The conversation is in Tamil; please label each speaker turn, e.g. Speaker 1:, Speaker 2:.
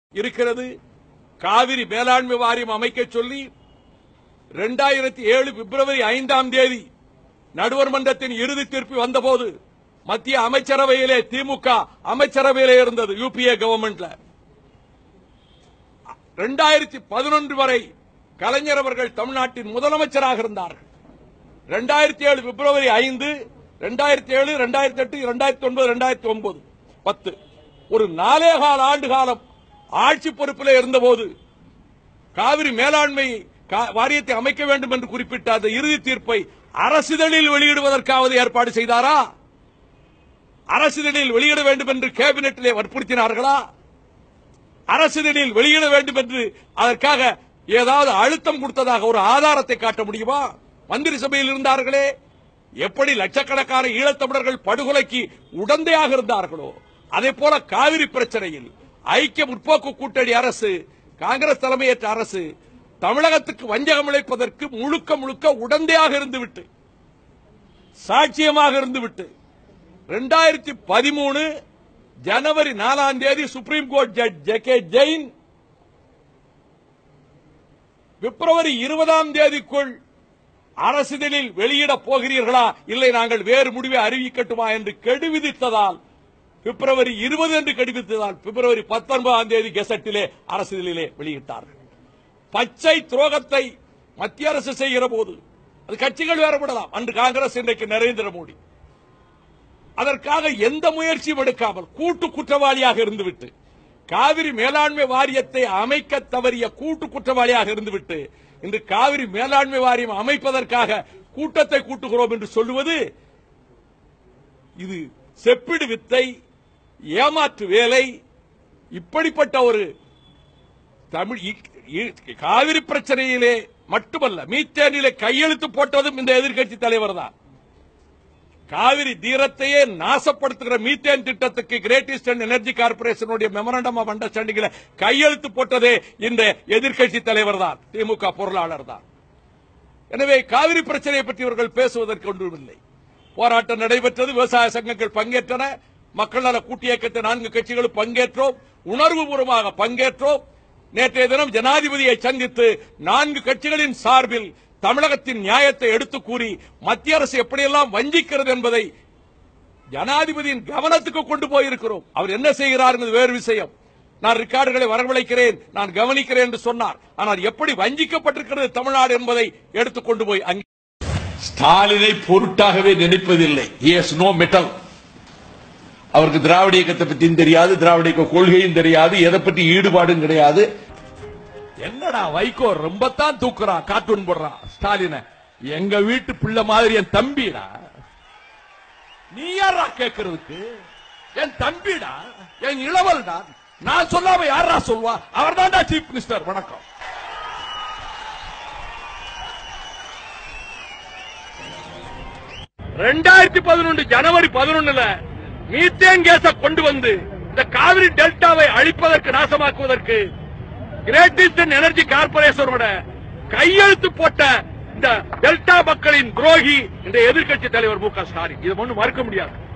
Speaker 1: இருக்கிறது காவிரி மேலாண்மை வாரியம் அமைக்க சொல்லி இரண்டாயிரத்தி ஏழு பிப்ரவரி ஐந்தாம் தேதி நடுவர் மன்றத்தின் இறுதி தீர்ப்பு வந்தபோது மத்திய அமைச்சரவையிலே திமுக அமைச்சரவையிலே இருந்தது யூபிஏ கவர்மெண்ட்ல இரண்டாயிரத்தி பதினொன்று வரை கலைஞர் அவர்கள் தமிழ்நாட்டின் முதலமைச்சராக இருந்தார்கள் இரண்டாயிரத்தி ஏழு பிப்ரவரி ஐந்து இரண்டாயிரத்தி ஏழு இரண்டாயிரத்தி எட்டு இரண்டாயிரத்தி ஒன்பது இரண்டாயிரத்தி ஒன்பது பத்து ஒரு நாலே கால ஆண்டு காலம் ஆட்சி பொறுப்பில் இருந்தபோது காவிரி மேலாண்மை கா- வாரியத்தை அமைக்க வேண்டும் என்று குறிப்பிட்ட அந்த இறுதி தீர்ப்பை அரசிதழில் வெளியிடுவதற்காவது ஏற்பாடு செய்தாரா அரசிதழில் வெளியிட வேண்டும் என்று கேபினெட்டிலே வற்புறுத்தினார்களா அரசிதழில் வெளியிட வேண்டும் என்று அதற்காக ஏதாவது அழுத்தம் கொடுத்ததாக ஒரு ஆதாரத்தை காட்ட முடியுமா மந்திரி சபையில் இருந்தார்களே எப்படி லட்சக்கணக்கான ஈழத்தமிழர்கள் படுகொலைக்கு உடந்தையாக இருந்தார்களோ அதே போல காவிரி பிரச்சனையில் ஐக்கிய முற்போக்கு கூட்டணி அரசு காங்கிரஸ் தலைமையேற்ற அரசு தமிழகத்துக்கு வஞ்சகம் இழைப்பதற்கு முழுக்க முழுக்க உடந்தையாக இருந்துவிட்டு சாட்சியமாக இருந்துவிட்டு ரெண்டாயிரத்தி பதிமூணு ஜனவரி நாலாம் தேதி supreme court judge J K Jain பிப்ரவரி இருபதாம் தேதிக்குள் அரசிதழில் வெளியிடப் போகிறீர்களா இல்லை நாங்கள் வேறு முடிவை அறிவிக்கட்டுமா என்று கெடு விதித்ததால் பிப்ரவரி இருபது என்று கெடு விதித்ததால் பிப்ரவரி பத்தொன்பதாம் தேதி கெசட்டிலே அரசிதழிலே வெளியிட்டார்கள் பச்சை துரோகத்தை மத்திய அரசு செய்கிற போது அது கட்சிகள் வேறுபடலாம் அன்று காங்கிரஸ் இன்றைக்கு நரேந்திர மோடி அதற்காக எந்த முயற்சியும் எடுக்காமல் கூட்டு குற்றவாளியாக இருந்துவிட்டு காவிரி மேலாண்மை வாரியத்தை அமைக்க தவறிய கூட்டு குற்றவாளியாக இருந்துவிட்டு இன்று காவிரி மேலாண்மை வாரியம் அமைப்பதற்காக கூட்டத்தை கூட்டுகிறோம் என்று சொல்லுவது இது செப்பிடு வித்தை ஏமாற்று வேலை இப்படிப்பட்ட ஒரு தமிழ் இ- இ- காவிரி பிரச்சனையிலே மட்டுமல்ல மீத்தேனிலே கையெழுத்து போட்டதும் இந்த எதிர்க்கட்சி தலைவர் தான் காவிரி தீரத்தையே நாசப்படுத்துகிற மீத்தேன் திட்டத்துக்கு கிரேட் ஈஸ்டர்ன் எனர்ஜி கார்பரேஷனுடைய மெமரண்டம் ஆஃப் அண்டர்ஸ்டாண்டிங்ல கையெழுத்து போட்டதே இந்த எதிர்க்கட்சி தலைவர் தான் திமுக பொருளாளர் தான் எனவே காவிரி பிரச்சனையை பற்றி இவர்கள் பேசுவதற்கு ஒன்றுமில்லை போராட்டம் நடைபெற்றது விவசாய சங்கங்கள் பங்கேற்றன மக்கள் நல கூட்டு இயக்கத்தை நான்கு கட்சிகளும் பங்கேற்றோம் உணர்வுபூர்வமாக பங்கேற்றோம் நேற்றைய தினம் ஜனாதிபதியை சந்தித்து நான்கு கட்சிகளின் சார்பில் தமிழகத்தின் நியாயத்தை எடுத்துக் கூறி மத்திய அரசு எப்படியெல்லாம் வஞ்சிக்கிறது என்பதை ஜனாதிபதியின் கவனத்துக்கு கொண்டு போயிருக்கிறோம் அவர் என்ன செய்கிறார் என்பது வேறு விஷயம் நான் ரெக்கார்டுகளை வரவழைக்கிறேன் நான் கவனிக்கிறேன் என்று சொன்னார் ஆனால் எப்படி வஞ்சிக்கப்பட்டிருக்கிறது தமிழ்நாடு என்பதை எடுத்துக் கொண்டு போய் அங்கே ஸ்டாலினை பொருட்டாகவே நினைப்பதில்லை நோ மெட்டல் அவருக்கு திராவிட இயக்கத்தை பத்தியும் தெரியாது திராவிட இயக்க கொள்கையும் தெரியாது எதை பற்றி ஈடுபாடும் கிடையாது என்னடா வைகோ ரொம்ப தான் தூக்குறான் கார்ட்டூன் போடுறான் ஸ்டாலின எங்க வீட்டு பிள்ளை மாதிரி என் தம்பிடா நீ யாரா கேட்கறதுக்கு என் தம்பிடா என் இளவல்டா நான் சொல்லாம யாரா சொல்வா அவர் தான்டா சீஃப் மினிஸ்டர் வணக்கம் ரெண்டாயிரத்தி பதினொன்று ஜனவரி பதினொன்னுல மீத்தேன் கேஸ கொண்டு வந்து இந்த காவிரி டெல்டாவை அழிப்பதற்கு நாசமாக்குவதற்கு கிரேட் ஈஸ்டர்ன் எனர்ஜி கார்பரேஷனோட கையெழுத்து போட்ட இந்த டெல்டா மக்களின் துரோகி இந்த எதிர்க்கட்சி தலைவர் மு க ஸ்டாலின் இது ஒன்றும் மறுக்க முடியாது